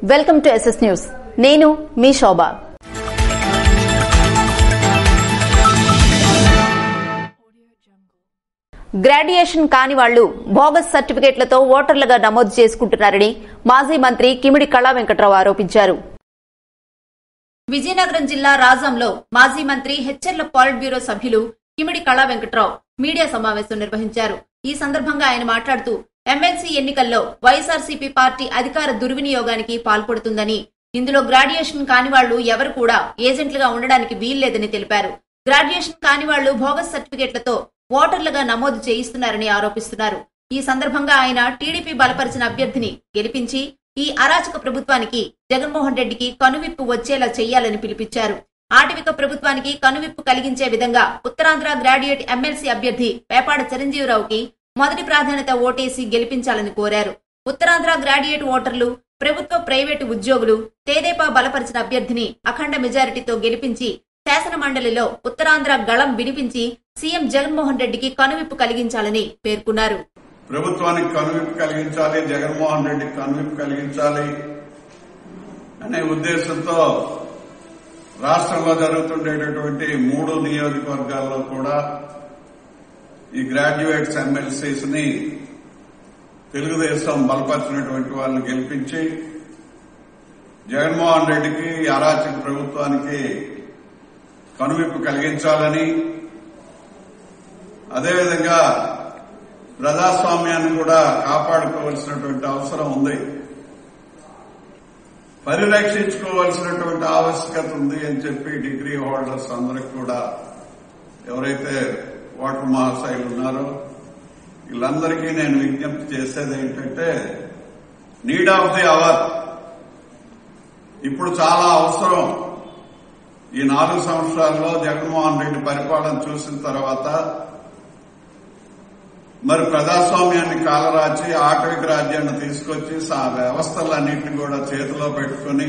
Welcome to SS news నేను మీ శోభ graduation కాని వాళ్లు బోగస్ సర్టిఫికేట్లతో ఓటర్లుగా నమోదు చేసుకుంటున్నారని మాజీ మంత్రి కిమిడి కళా వెంకట్రావు ఆరోపించారు విజయనగరం జిల్లా రాజంలో మాజీ మంత్రి హెచ్ఎర్ల పాలిట్ బ్యూరో సభ్యులు కిమిడి కళా వెంకట్రావు మీడియా సమావేశం నిర్వహించారు ఈ సందర్భంగా ఆయన మాట్లాడుతూ ఎమ్మెల్సీ ఎన్నికల్లో వైఎస్ఆర్సీపీ పార్టీ అధికార దుర్వినియోగానికి పాల్పడుతుందని ఇందులో గ్రాడ్యుయేషన్ కాని వాళ్లు ఎవరు కూడా ఏజెంట్లుగా ఉండడానికి వీల్లేదని తెలిపారు గ్రాడ్యుయేషన్ కాని వాళ్లు బోగస్ సర్టిఫికేట్లతో ఓటర్లుగా నమోదు చేయిస్తున్నారని ఆరోపిస్తున్నారు ఈ సందర్భంగా ఆయన టీడీపీ బలపరిచిన అభ్యర్థిని గెలిపించి ఈ అరాచక ప్రభుత్వానికి జగన్మోహన్ రెడ్డికి కనువిప్పు వచ్చేలా చేయాలని పిలిపించారు ఆటవిక ప్రభుత్వానికి కనువిప్పు కలిగించే విధంగా ఉత్తరాంధ్ర గ్రాడ్యుయేట్ ఎమ్మెల్సీ అభ్యర్థి పేపాడ చిరంజీవిరావుకి మొదటి ప్రాధాన్యత ఓటేసి గెలిపించాలని కోరారు ఉత్తరాంధ్ర గ్రాడ్యుయేట్ ఓటర్లు ప్రభుత్వ ప్రైవేటు ఉద్యోగులు తేదేపా బలపరిచిన అభ్యర్థిని అఖండ మెజారిటీతో గెలిపించి శాసన మండలిలో ఉత్తరాంధ్ర గళం వినిపించి సీఎం జగన్మోహన్ రెడ్డికి కనువిప్పు కలిగించాలని పేర్కొన్నారు ప్రభుత్వానికి కనువిప్పు కలిగించాలి జగన్మోహన్ రెడ్డికి కనువిప్పు కలిగించాలి అనే ఉద్దేశంతో రాష్ట్రంలో జరుగుతుండేటటువంటి మూడు నియోజకవర్గాల్లో కూడా ఈ గ్రాడ్యుయేట్స్ ఎమ్మెల్సీస్ ని తెలుగుదేశం బలపరిచినటువంటి వాళ్ళని గెలిపించి జగన్మోహన్ రెడ్డికి ఈ అరాచక ప్రభుత్వానికి కనువిప్పు కలిగించాలని అదేవిధంగా ప్రజాస్వామ్యాన్ని కూడా కాపాడుకోవాల్సినటువంటి అవసరం ఉంది పరిరక్షించుకోవాల్సినటువంటి ఆవశ్యకత ఉంది అని చెప్పి డిగ్రీ హోల్డర్స్ అందరికి కూడా ఎవరైతే ఓటర్ మహాశైలు ఉన్నారో వీళ్ళందరికీ నేను విజ్ఞప్తి చేసేది ఏంటంటే నీడ్ ఆఫ్ ది అవర్ ఇప్పుడు చాలా అవసరం ఈ నాలుగు సంవత్సరాల్లో జగన్మోహన్ రెడ్డి పరిపాలన చూసిన తర్వాత మరి ప్రజాస్వామ్యాన్ని కాలరాచి ఆటవిక రాజ్యాన్ని తీసుకొచ్చి సా- వ్యవస్థలన్నింటినీ కూడా చేతిలో పెట్టుకుని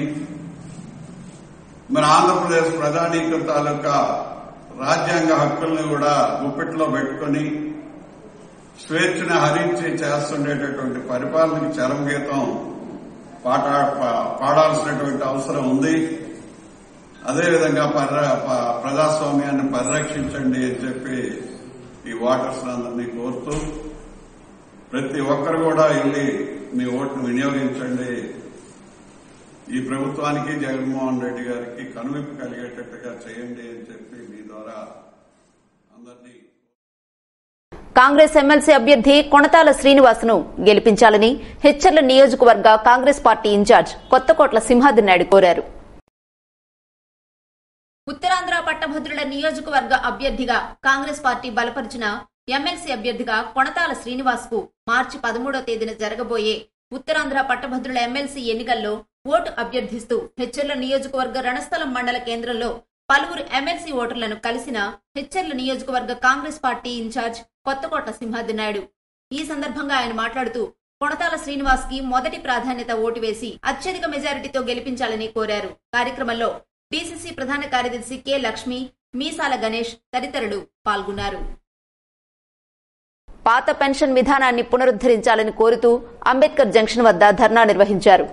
మరి ఆంధ్రప్రదేశ్ ప్రజానీకం తాలూకా రాజ్యాంగ హక్కుల్ని కూడా గుప్పిట్లో పెట్టుకుని స్వేచ్ఛను హరించి చేస్తుండేటటువంటి పరిపాలనకి చరమగీతం పాట పా- పాడాల్సినటువంటి అవసరం ఉంది అదేవిధంగా పర్ర- ప- ప్రజాస్వామ్యాన్ని పరిరక్షించండి అని చెప్పి ఈ ఓటర్స్ అందరినీ కోరుతూ ప్రతి ఒక్కరు కూడా వెళ్ళి మీ ఓటును వినియోగించండి ఈ ప్రభుత్వానికి జగన్మోహన్ రెడ్డి గారికి కనువిప్పు కలిగేటట్టుగా చేయండి అని చెప్పి మీ ద్వారా అందరినీ కాంగ్రెస్ ఎమ్మెల్సీ అభ్యర్థి కొణతాల శ్రీనివాసును గెలిపించాలని హెచ్చర్ల నియోజకవర్గ Congress party in-charge Kothakotla Simhadri Naidu కోరారు ఉత్తరాంధ్ర పట్టభద్రుల నియోజకవర్గ అభ్యర్థిగా కాంగ్రెస్ పార్టీ బలపరిచిన ఎమ్మెల్సీ అభ్యర్థిగా కొణతాల శ్రీనివాస్ కు మార్చి పదమూడో తేదీన జరగబోయే ఉత్తరాంధ్ర పట్టభద్రుల ఎమ్మెల్సీ ఎన్నికల్లో ఓటు అభ్యర్థిస్తూ హెచ్చర్ల నియోజకవర్గ రణస్థలం మండల కేంద్రంలో పలువురు ఎమ్మెల్సీ ఓటర్లను కలిసిన హెచ్చర్ల నియోజకవర్గ Congress party in-charge Kothakota Simhadri Naidu ఈ సందర్భంగా ఆయన మాట్లాడుతూ కొణతాల శ్రీనివాస్ కి మొదటి ప్రాధాన్యత ఓటు వేసి అత్యధిక మెజారిటీతో గెలిపించాలని కోరారు కార్యక్రమంలో పిసిసి ప్రధాన కార్యదర్శి కె లక్ష్మి మీసాల గణేష్ తదితరులు పాల్గొన్నారు పాత పెన్షన్ విధానాన్ని పునరుద్ధరించాలని కోరుతూ అంబేద్కర్ జంక్షన్ వద్ద ధర్నా నిర్వహించారు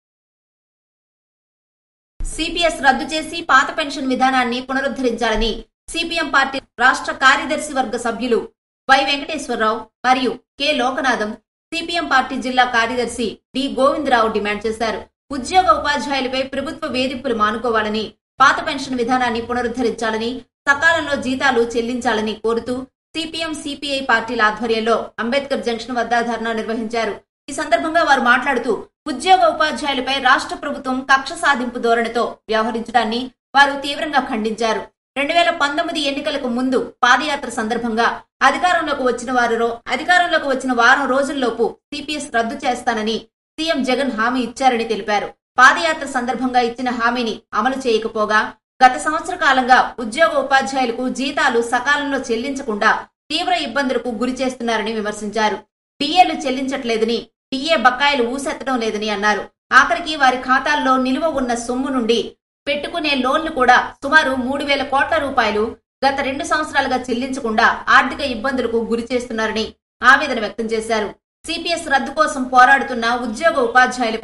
సిపిఎస్ రద్దు చేసి పాత పెన్షన్ విధానాన్ని పునరుద్ధరించాలని సిపిఎం పార్టీ రాష్ట్ర కార్యదర్శి వర్గ సభ్యులు వై వెంకటేశ్వరరావు మరియు కె లోకనాథం సిపిఎం పార్టీ జిల్లా కార్యదర్శి డి గోవిందరావు డిమాండ్ చేశారు ఉద్యోగ ఉపాధ్యాయులపై ప్రభుత్వ వేధింపులు మానుకోవాలని పాత పెన్షన్ విధానాన్ని పునరుద్ధరించాలని సకాలంలో జీతాలు చెల్లించాలని కోరుతూ సిపిఎం సిపిఐ పార్టీల ఆధ్వర్యంలో అంబేద్కర్ జంక్షన్ వద్ద ధర్నా నిర్వహించారు ఈ సందర్భంగా వారు మాట్లాడుతూ ఉద్యోగ ఉపాధ్యాయులపై రాష్ట్ర ప్రభుత్వం కక్ష సాధింపు ధోరణితో వ్యవహరించడాన్ని వారు తీవ్రంగా ఖండించారు రెండు వేల పంతొమ్మిది ఎన్నికలకు ముందు పాదయాత్ర సందర్భంగా అధికారంలోకి వచ్చిన వారు అధికారంలోకి వచ్చిన వారం రోజుల్లోపు సిపిఎస్ రద్దు చేస్తానని సీఎం జగన్ హామీ ఇచ్చారని తెలిపారు పాదయాత్ర సందర్భంగా ఇచ్చిన హామీని అమలు చేయకపోగా గత సంవత్సర కాలంగా ఉద్యోగ ఉపాధ్యాయులకు జీతాలు సకాలంలో చెల్లించకుండా తీవ్ర ఇబ్బందులకు గురి చేస్తున్నారని విమర్శించారు డిఏలు చెల్లించట్లేదని డిఏ బకాయిలు ఊసెత్తడం లేదని అన్నారు ఆఖరికి వారి ఖాతాల్లో నిలువ ఉన్న సొమ్ము నుండి పెట్టుకునే లోన్లు కూడా సుమారు మూడు వేల కోట్ల రూపాయలు గత రెండు సంవత్సరాలుగా చెల్లించకుండా ఆర్థిక ఇబ్బందులకు గురి చేస్తున్నారని ఆవేదన వ్యక్తం చేశారు సిపిఎస్ రద్దు కోసం పోరాడుతున్న ఉద్యోగ ఉపాధ్యాయులపై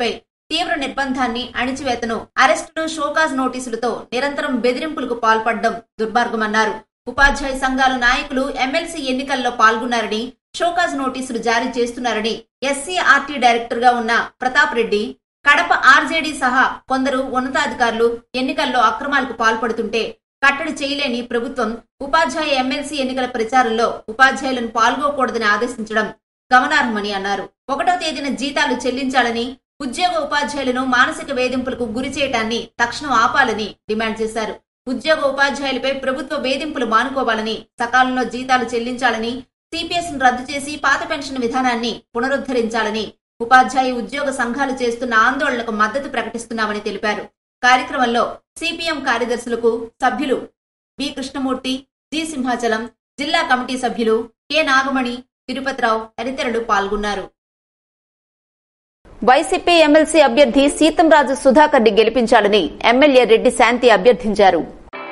తీవ్ర నిర్బంధాన్ని అణిచివేతను అరెస్టును షోకాజ్ నోటీసులతో నిరంతరం బెదిరింపులకు పాల్పడడం దుర్మార్గమన్నారు ఉపాధ్యాయ సంఘాల నాయకులు ఎమ్మెల్సీ ఎన్నికల్లో పాల్గొన్నారని షోకాజ్ నోటీసులు జారీ చేస్తున్నారని ఎస్సీఆర్టీ డైరెక్టర్ గా ఉన్న ప్రతాప్ రెడ్డి కడప ఆర్జేడీ సహా కొందరు ఉన్నతాధికారులు ఎన్నికల్లో అక్రమాలకు పాల్పడుతుంటే కట్టడి చేయలేని ప్రభుత్వం ఉపాధ్యాయ ఎమ్మెల్సీ ఎన్నికల ప్రచారంలో ఉపాధ్యాయులను పాల్గొకూడదని ఆదేశించడం గమనార్హమని అన్నారు ఒకటో తేదీన జీతాలు చెల్లించాలని ఉద్యోగ ఉపాధ్యాయులను మానసిక వేధింపులకు గురి చేయటాన్ని తక్షణం ఆపాలని డిమాండ్ చేశారు ఉద్యోగ ఉపాధ్యాయులపై ప్రభుత్వ వేధింపులు మానుకోవాలని సకాలంలో జీతాలు చెల్లించాలని సిపిఎస్ రద్దు చేసి పాత పెన్షన్ విధానాన్ని పునరుద్ధరించాలని ఉపాధ్యాయ ఉద్యోగ సంఘాలు చేస్తున్న ఆందోళనకు మద్దతు ప్రకటిస్తున్నామని తెలిపారు కార్యక్రమంలో సిపిఎం కార్యదర్శులకు సభ్యులు బి కృష్ణమూర్తి జి సింహాచలం జిల్లా కమిటీ సభ్యులు కె నాగమణి తిరుపతిరావు తదితరులు పాల్గొన్నారు వైసీపీ ఎమ్మెల్సీ అభ్యర్థి సీతంరాజు సుధాకర్ ని గెలిపించాలని ఎమ్మెల్యే రెడ్డి శాంతి అభ్యర్థించారు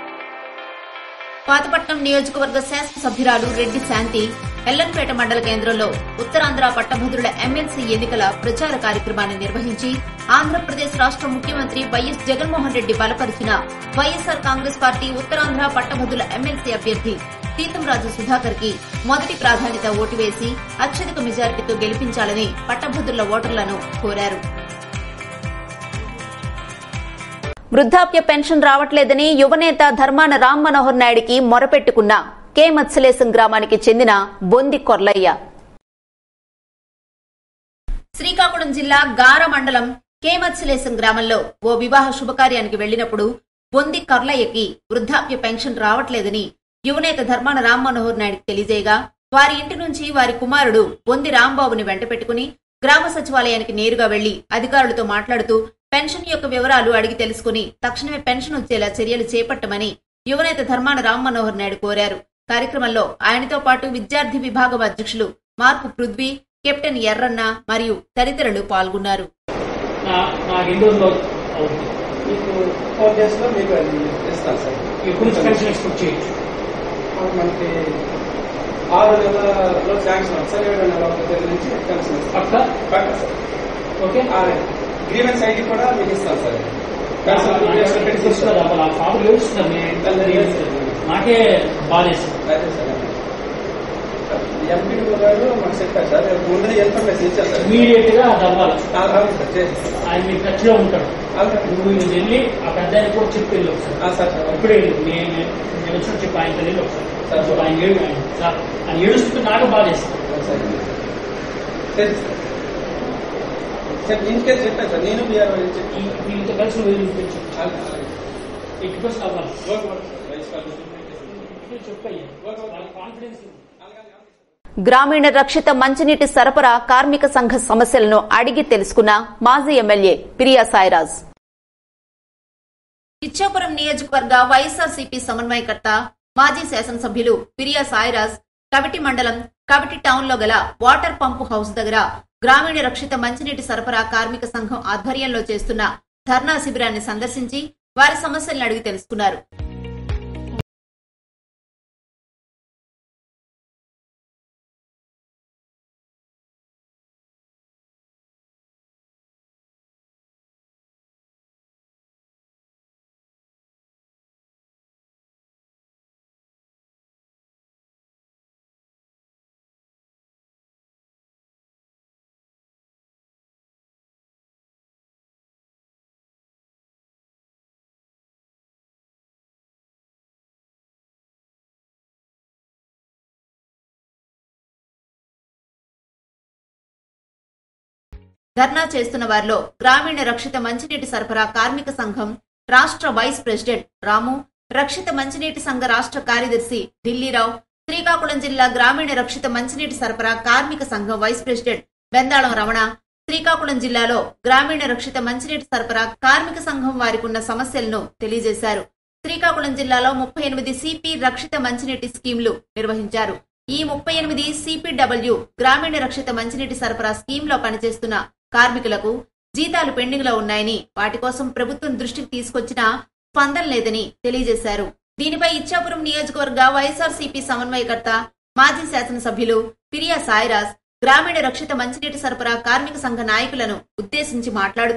పాతపట్నం నియోజకవర్గ శాసనసభ్యురాలు రెడ్డి శాంతి ఎల్లంపేట మండల కేంద్రంలో ఉత్తరాంధ్ర పట్టభద్రుల ఎమ్మెల్సీ ఎన్నికల ప్రచార కార్యక్రమాన్ని నిర్వహించి ఆంధ్రప్రదేశ్ రాష్ట్ర ముఖ్యమంత్రి వైఎస్ జగన్మోహన్ రెడ్డి బలపరిచిన వైఎస్సార్ కాంగ్రెస్ పార్టీ ఉత్తరాంధ్ర పట్టభద్రుల ఎమ్మెల్సీ అభ్యర్థి సీతంరాజు సుధాకర్ కి మొదటి ప్రాధాన్యత ఓటు వేసి అత్యధిక మెజారిటీతో గెలిపించాలని పట్టభద్రుల ఓటర్లను కోరారు వృద్ధాప్య పెన్షన్ రావట్లేదని యువనేత ధర్మాన రామ్ మనోహర్ నాయుడికి మొరపెట్టుకున్న కె మత్స్యలేశం గ్రామానికి చెందిన బొంది కొర్లయ్య శ్రీకాకుళం జిల్లా గార మండలం కె మత్స్యలేశం గ్రామంలో ఓ వివాహ శుభకార్యానికి వెళ్లినప్పుడు బొంది కర్లయ్యకి వృద్ధాప్య పెన్షన్ రావట్లేదని యువనేత ధర్మాన రామ్ మనోహర్ నాయుడికి తెలియజేయగా వారి ఇంటి నుంచి వారి కుమారుడు బొంది రాంబాబుని వెంట పెట్టుకుని గ్రామ సచివాలయానికి నేరుగా వెళ్లి అధికారులతో మాట్లాడుతూ పెన్షన్ యొక్క వివరాలు అడిగి తెలుసుకుని తక్షణమే పెన్షన్ వచ్చేలా చర్యలు చేపట్టమని యువనేత ధర్మాన రామ్ మనోహర్ నాయుడు కోరారు కార్యక్రమంలో ఆయనతో పాటు విద్యార్థి విభాగం అధ్యక్షులు మార్పు పృథ్వీ కెప్టెన్ ఎర్రన్న మరియు తదితరులు పాల్గొన్నారు నా- నాకు ఎన్ని రోజులు అవుతుంది మీకు ఫోర్ డేస్ లో మీకు అది ఇస్తాను సార్ ఎప్పుడు నుంచి పెన్షన్ ఎక్స్పెక్ట్ చేయొచ్చు అప్పుడు మనకి ఆరు నెలలో శాంక్షన్ అవుతుంది సార్ ఏడు నెలల దగ్గర నుంచి పెన్షన్ ఇస్తాం పక్క పక్క సార్ ఓకే ఆరు గ్రీవెన్స్ ఐడి కూడా మీకు ఇస్తాను సార్ పెన్షన్ నాకు అప్లికేషన్ పెట్టి తెలుస్తుంది తీసుకుంటాం. అప్పుడు ఆ ఫామ్ ఏడుస్తున్నారు నేను నాకే బాధేస్తుంది అదే సార్ ఎంపీ గారు మనకు చెప్పారు సార్ ముందర ఇన్ఫర్మేషన్ ఇచ్చారు సార్ ఇమీడియట్ గా అది అవ్వాలి ఆ, అవును సార్ చేసి ఆయన మీ టచ్ లో ఉంటాడు అవును నువ్వు ఇది వెళ్ళి ఆ పెద్ద ఆయన కూడా చెప్పి వెళ్ళి ఒకసారి సార్ సార్ సార్ ఇప్పుడే వెళ్ళు. నేను నేను వచ్చిన చెప్పి ఆయన వెళ్ళి ఒకసారి సరే. సో ఆయన ఏడు ఆయన సార్ ఆయన ఏడుస్తుంటే నాకు బాధేస్తుంది సార్ తెలుసు సార్ సార్ ఇంకే చెప్పాను సార్ నేను బీఆర్ చెప్పి ఈ- వీళ్ళతో కలిసి నువ్వు వెళ్ళి వినిపించు అలాగే, అలాగే. ఎయిటీ పర్సెంట్ అవ్వాలి ఓకే, ఓకే సార్. వయసు కాదు. చెప్పయ్యా వాళ్ళకి కాన్ఫిడెన్స్ అలాగే, అలాగే. గ్రామీణ రక్షిత మంచినీటి సరఫరా కార్మిక సంఘ సమస్యలను అడిగి తెలుసుకున్న మాజీ ఎమ్మెల్యే పిరియా సాయిరాజ్ ఇచ్చాపురం నియోజకవర్గ వైఎస్ఆర్సీపీ సమన్వయకర్త మాజీ శాసనసభ్యులు పిరియా సాయిరాజ్ కవిటి మండలం కవిటి టౌన్ లో గల వాటర్ పంపు హౌస్ దగ్గర గ్రామీణ రక్షిత మంచినీటి సరఫరా కార్మిక సంఘం ఆధ్వర్యంలో చేస్తున్న ధర్నా శిబిరాన్ని సందర్శించి వారి సమస్యలను అడిగి తెలుసుకున్నారు ధర్నా చేస్తున్న వారిలో గ్రామీణ రక్షిత మంచినీటి సరఫరా కార్మిక సంఘం రాష్ట్ర వైస్ ప్రెసిడెంట్ రాము రక్షిత మంచినీటి సంఘ రాష్ట్ర కార్యదర్శి ఢిల్లీరావు శ్రీకాకుళం జిల్లా గ్రామీణ రక్షిత మంచినీటి సరఫరా కార్మిక సంఘం వైస్ ప్రెసిడెంట్ బెందాళం రమణ శ్రీకాకుళం జిల్లాలో గ్రామీణ రక్షిత మంచినీటి సరఫరా కార్మిక సంఘం వారికి ఉన్న సమస్యలను తెలియజేశారు శ్రీకాకుళం జిల్లాలో ముప్పై ఎనిమిది సిపి రక్షిత మంచినీటి స్కీంలు నిర్వహించారు ఈ ముప్పై ఎనిమిది సిపిడబ్ల్యూ గ్రామీణ రక్షిత మంచినీటి సరఫరా స్కీమ్ లో పనిచేస్తున్న కార్మికులకు జీతాలు పెండింగ్ లో ఉన్నాయని వాటి కోసం ప్రభుత్వం దృష్టికి తీసుకొచ్చినా స్పందన లేదని తెలియజేశారు దీనిపై ఇచ్చాపురం నియోజకవర్గ వైఎస్ఆర్సీపీ సమన్వయకర్త మాజీ శాసనసభ్యులు పిరియా సాయిరాజ్ గ్రామీణ రక్షిత మంచినీటి సరఫరా కార్మిక సంఘ నాయకులను ఉద్దేశించి మాట్లాడుతూ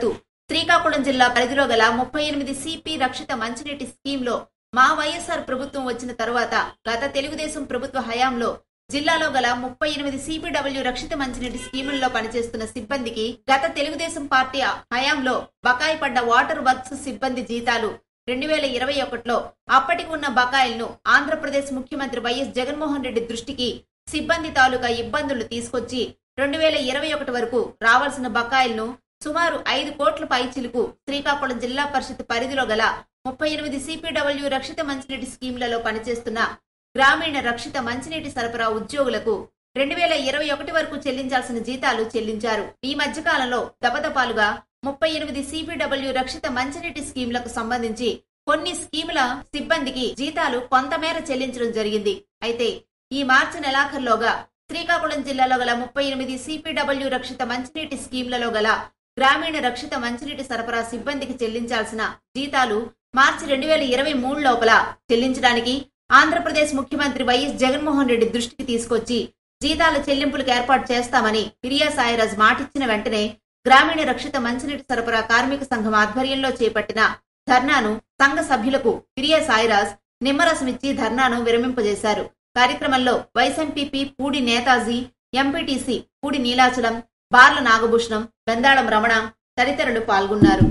శ్రీకాకుళం జిల్లా పరిధిలో గల ముప్పై ఎనిమిది సిపి రక్షిత మంచినీటి స్కీమ్ లో మా వైఎస్ఆర్ ప్రభుత్వం వచ్చిన తరువాత గత తెలుగుదేశం ప్రభుత్వ హయాంలో జిల్లాలో గల ముప్పై ఎనిమిది సిపిడబ్ల్యూ రక్షిత మంచినీటి స్కీముల్లో పనిచేస్తున్న సిబ్బందికి గత తెలుగుదేశం పార్టీ హయాంలో బకాయి పడ్డ వాటర్ వర్క్స్ సిబ్బంది జీతాలు రెండు వేల ఇరవై ఒకటిలో అప్పటికి ఉన్న బకాయిలను ఆంధ్రప్రదేశ్ ముఖ్యమంత్రి వైఎస్ జగన్మోహన్ రెడ్డి దృష్టికి సిబ్బంది తాలూకా ఇబ్బందులు తీసుకొచ్చి రెండు వేల ఇరవై ఒకటి వరకు రావాల్సిన బకాయిలను సుమారు ఐదు కోట్ల పైచిలుకు శ్రీకాకుళం జిల్లా పరిషత్ పరిధిలో గల ముప్పై ఎనిమిది సిపిడబ్ల్యూ రక్షిత మంచినీటి స్కీములలో పనిచేస్తున్న గ్రామీణ రక్షిత మంచినీటి సరఫరా ఉద్యోగులకు రెండు వేల ఇరవై ఒకటి వరకు చెల్లించాల్సిన జీతాలు చెల్లించారు ఈ మధ్య కాలంలో దపదపాలుగా ముప్పై ఎనిమిది సిపిడబ్ల్యూ రక్షిత మంచినీటి స్కీములకు సంబంధించి కొన్ని స్కీముల సిబ్బందికి జీతాలు కొంతమేర చెల్లించడం జరిగింది అయితే ఈ మార్చి నెలాఖరులోగా శ్రీకాకుళం జిల్లాలో గల ముప్పై ఎనిమిది సిపిడబ్ల్యూ రక్షిత మంచినీటి స్కీములలో గల గ్రామీణ రక్షిత మంచినీటి సరఫరా సిబ్బందికి చెల్లించాల్సిన జీతాలు మార్చి రెండు వేల ఇరవై మూడు లోపల చెల్లించడానికి ఆంధ్రప్రదేశ్ ముఖ్యమంత్రి వైఎస్ జగన్మోహన్ రెడ్డి దృష్టికి తీసుకొచ్చి జీతాల చెల్లింపులకు ఏర్పాటు చేస్తామని ఫిరియా సాయిరాజ్ మాటిచ్చిన వెంటనే గ్రామీణ రక్షిత మంచినీటి సరఫరా కార్మిక సంఘం ఆధ్వర్యంలో చేపట్టిన ధర్నాను సంఘ సభ్యులకు ఫిరియా సాయిరాజ్ నిమ్మరసమిచ్చి ధర్నాను విరమింపజేశారు కార్యక్రమంలో వైఎస్ఎంపీపీ పూడి నేతాజీ ఎంపీటీసీ పూడి నీలాచలం బార్ల నాగభూషణం బెందాళం రమణ తదితరులు పాల్గొన్నారు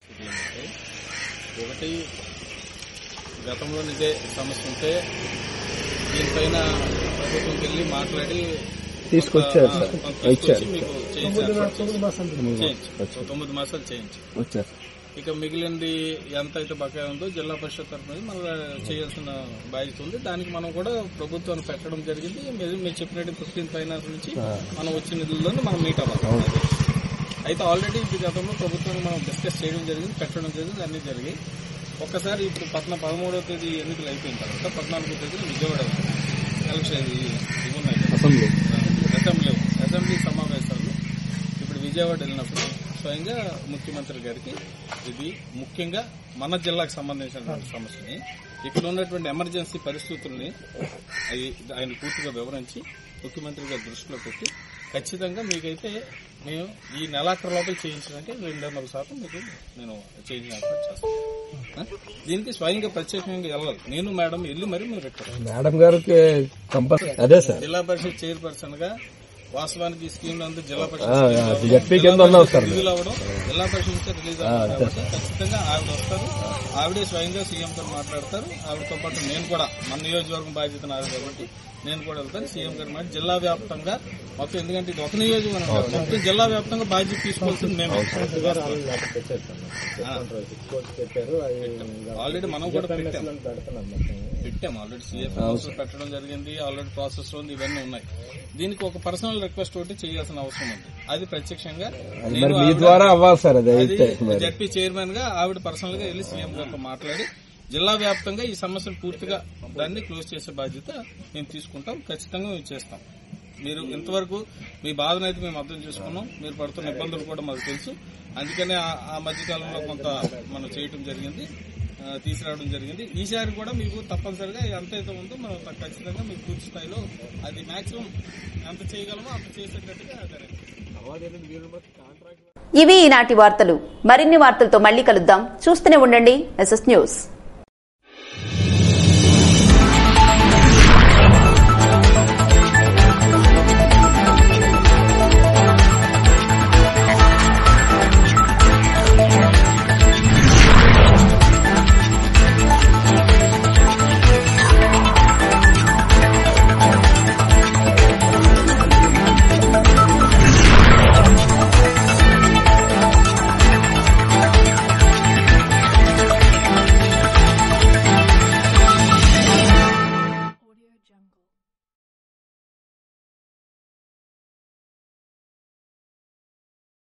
ఒకటి గతంలో ఇదే సమస్య ఉంటే దీనిపైన ప్రభుత్వంకి వెళ్ళి మాట్లాడి తీసుకొచ్చారు కొంత- సార్. కొంత తీసుకొచ్చి ఇచ్చారు. మీకు చేయించారు. చేయించు. తొమ్మిది మాసాలు చేయించి వచ్చారు ఇక మిగిలింది ఎంత అయితే బకాయి ఉందో జిల్లా పరిషత్ తరఫున మనం చేయాల్సిన బాధ్యత ఉంది దానికి మనం కూడా ప్రభుత్వాన్ని పెట్టడం జరిగింది మీరు మీరు చెప్పినట్టు ఫిఫ్టీన్ ఫైనాన్స్ నుంచి మనం వచ్చిన నిధుల్లోనే మనం మీట్ అవ్వాలి అయితే ఆల్రెడీ ఇది గతంలో ప్రభుత్వాన్ని మనం డిస్కస్ చేయడం జరిగింది పెట్టడం జరిగింది అన్ని జరిగాయి ఒక్కసారి ఇప్పుడు పద్నా పదమూడవ తేదీ ఎన్నికలు అయిపోయిన తర్వాత పద్నాలుగో తేదీ విజయవాడ ఎలక్షన్ ఇది ఇవి ఉన్నాయి కదా. అసెంబ్లీ అసెంబ్లీ అసెంబ్లీ సమావేశాలు ఇప్పుడు విజయవాడ వెళ్ళినప్పుడు స్వయంగా ముఖ్యమంత్రి గారికి ఇది ముఖ్యంగా మన జిల్లాకు సంబంధించినటువంటి సమస్యని ఇక్కడ ఉన్నటువంటి ఎమర్జెన్సీ పరిస్థితుల్ని అవి ఆయన పూర్తిగా వివరించి ముఖ్యమంత్రి గారి దృష్టిలో పెట్టి ఖచ్చితంగా మీకైతే మేము ఈ నెలాఖరు లోపల చేయించడానికి రెండున్నర శాతం మీకు నేను చేయించిన ఏర్పాటు చేస్తాను ఆ? దీనికి స్వయంగా ప్రత్యేకంగా వెళ్ళాలి నేను మేడం వెళ్ళి మరి మేము పెట్టారు మేడం గారికి కంపల్సరీ అదే సార్ జిల్లా పరిషత్ చైర్పర్సన్ గా వాస్తవానికి ఈ స్కీమ్ నందు జిల్లా పరిషత్ ఆ, స్కీమ్ ఆ, అవ్వడం, జడ్పీ జిల్లా కింద ఉన్నావు పరిషత్ సార్ రిలీజ్ అవ్వడం జిల్లా పరిషత్ నుంచి రిలీజ్ అవ్వడం కాబట్టి ఖచ్చితంగా ఆవిడ వస్తారు ఆవిడే స్వయంగా సీఎం తో మాట్లాడతారు ఆవిడతో పాటు నేను కూడా మన నియోజకవర్గం బాధ్యత నాది కాబట్టి నేను కూడా వెళ్తాను సీఎం గారు మాట జిల్లా వ్యాప్తంగా మొత్తం ఎందుకంటే ఇది ఒక నియోజకవర్గం కాదు. మొత్తం జిల్లా వ్యాప్తంగా బాధ్యత తీసుకోవాల్సింది మేమే ఆల్రెడీ మనం కూడా పెట్టాం పెట్టాం ఆల్రెడీ సీఎఫ్ ప్రాసెస్ పెట్టడం జరిగింది ఆల్రెడీ ప్రాసెస్ లో ఉంది ఇవన్నీ ఉన్నాయి దీనికి ఒక పర్సనల్ రిక్వెస్ట్ ఒకటి చేయాల్సిన అవసరం ఉంది అది ప్రత్యక్షంగా మరి నేను మీ ఆవిడ- ద్వారా అవ్వాలి సార్ అది అది అయితే మరి జడ్పీ చైర్మన్ గా ఆవిడ పర్సనల్ గా వెళ్ళి సీఎం గారితో మాట్లాడి జిల్లా వ్యాప్తంగా ఈ సమస్యను పూర్తిగా దాన్ని క్లోజ్ చేసే బాధ్యత మేము తీసుకుంటాం ఖచ్చితంగా మేము చేస్తాం మీరు ఇంతవరకు మీ బాధను అయితే మేము అర్థం చేసుకున్నాం మీరు పడుతున్న ఇబ్బందులు కూడా మాకు తెలుసు అందుకనే ఆ- ఆ మధ్యకాలంలో కొంత మనం చేయటం జరిగింది ఆ, తీసుకురావడం జరిగింది ఈసారి కూడా మీకు తప్పనిసరిగా ఎంత అయితే ఉందో మనం ఖచ్చితంగా మీకు పూర్తి స్థాయిలో అది మాక్సిమం ఎంత చేయగలమో అంత చేసేటట్టుగా జరగాలి ఇవి ఈనాటి వార్తలు మరిన్ని వార్తలతో మళ్ళీ కలుద్దాం చూస్తూనే ఉండండి ఎస్ఎస్ న్యూస్